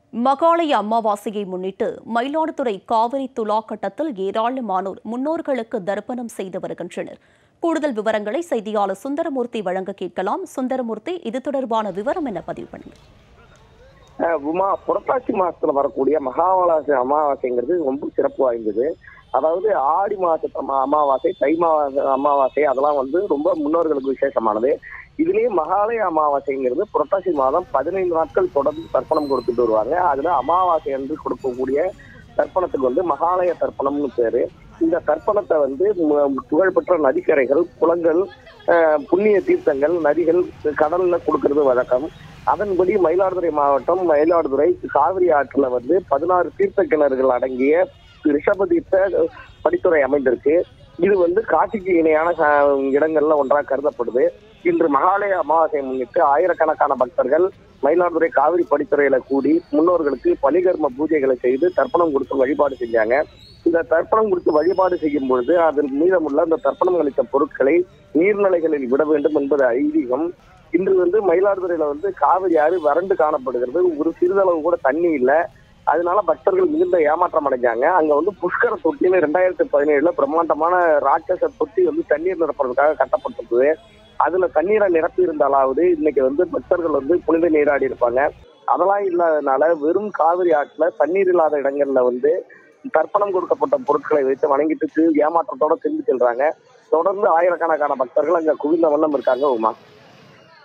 மகாலய அமாவாசையை முன்னிட்டு மயிலாடுதுறை காவிரி துலா கட்டத்தில் ஏராளமானோர் முன்னோர்களுக்கு தர்ப்பணம் செய்து வருகின்றனர் கூடுதல் விவரங்களை செய்தியாளர் சுந்தரமூர்த்தி வழங்க கேட்கலாம் சுந்தரமூர்த்தி இது தொடர்பான விவரம் என்ன பதிவு பண்ணுங்க அஹ் உமா புரட்டாசி மாசத்துல வரக்கூடிய மகாவலாசி அமாவாசைங்கிறது ரொம்ப சிறப்பு வாய்ந்தது அதாவது ஆடி மாச அமா- அமாவாசை தை மாச அமாவாசை அதெல்லாம் வந்து ரொம்ப முன்னோர்களுக்கு விசேஷமானது இதுலயே மகாலய அமாவாசைங்கிறது புரட்டாசி மாதம் பதினைந்து நாட்கள் தொடர்ந்து தர்ப்பணம் கொடுத்துட்டு வருவாங்க அதுல அமாவாசை அன்று கொடுக்கக்கூடிய தர்ப்பணத்துக்கு வந்து மகாலய தர்ப்பணம்னு பேரு இந்த தர்ப்பணத்தை வந்து மு- புகழ்பெற்ற நதிக்கரைகள் குளங்கள் அஹ், புண்ணிய தீர்த்தங்கள் நதிகள் கடல்ல கொடுக்கறது வழக்கம் அதன்படி மயிலாடுதுறை மாவட்டம் மயிலாடுதுறை காவிரி ஆற்றுல வந்து பதினாறு தீர்த்த கிணறுகள் அடங்கிய ரிஷப தீர்த்த படித்துறை அமைந்திருக்கு இது வந்து காட்சிக்கு இணையான அஹ், இடங்கள்ல ஒன்றாக கருதப்படுது இன்று மகாலய அமாவாசையை முன்னிட்டு ஆயிரக்கணக்கான பக்தர்கள் மயிலாடுதுறை காவிரி படித்துறையில கூடி முன்னோர்களுக்கு பலிகர்ம பூஜைகளை செய்து தர்ப்பணம் கொடுத்து வழிபாடு செஞ்சாங்க இந்த தர்ப்பணம் கொடுத்து வழிபாடு செய்யும் பொழுது அதன் மீதமுள்ள அந்த தர்ப்பணம் அளித்த பொருட்களை நீர்நிலைகளில் விட வேண்டும் என்பது ஐதீகம் இன்று வந்து மயிலாடுதுறையில வந்து காவிரி ஆறு வறண்டு காணப்படுகிறது ஒரு சிறிதளவு கூட தண்ணி இல்ல அதனால பக்தர்கள் மிகுந்த ஏமாற்றம் அடைஞ்சாங்க அங்க வந்து புஷ்கர தொட்டின்னு ரெண்டாயிரத்தி பதினேழுல பிரம்மாண்டமான ராட்சச தொட்டி வந்து தண்ணீர் நிரப்புறதுக்காக கட்டப்பட்டிருக்குது அதுல தண்ணீரை நிரப்பி இருந்தாலாவது இன்னைக்கு வந்து பக்தர்கள் வந்து புனித நீராடி இருப்பாங்க அதெல்லாம் இல்லாதனால வெறும் காவிரி ஆற்றுல தண்ணீர் இல்லாத இடங்கள்ல வந்து தர்ப்பணம் கொடுக்கப்பட்ட பொருட்களை வைத்து வணங்கிட்டு தி- ஏமாற்றத்தோட திரும்பி செல்றாங்க தொடர்ந்து ஆயிரக்கணக்கான பக்தர்கள் அங்க குவிந்த வண்ணம் இருக்காங்க உமா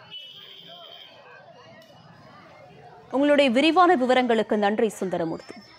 உங்களுடைய விரிவான விவரங்களுக்கு நன்றி சுந்தரமூர்த்தி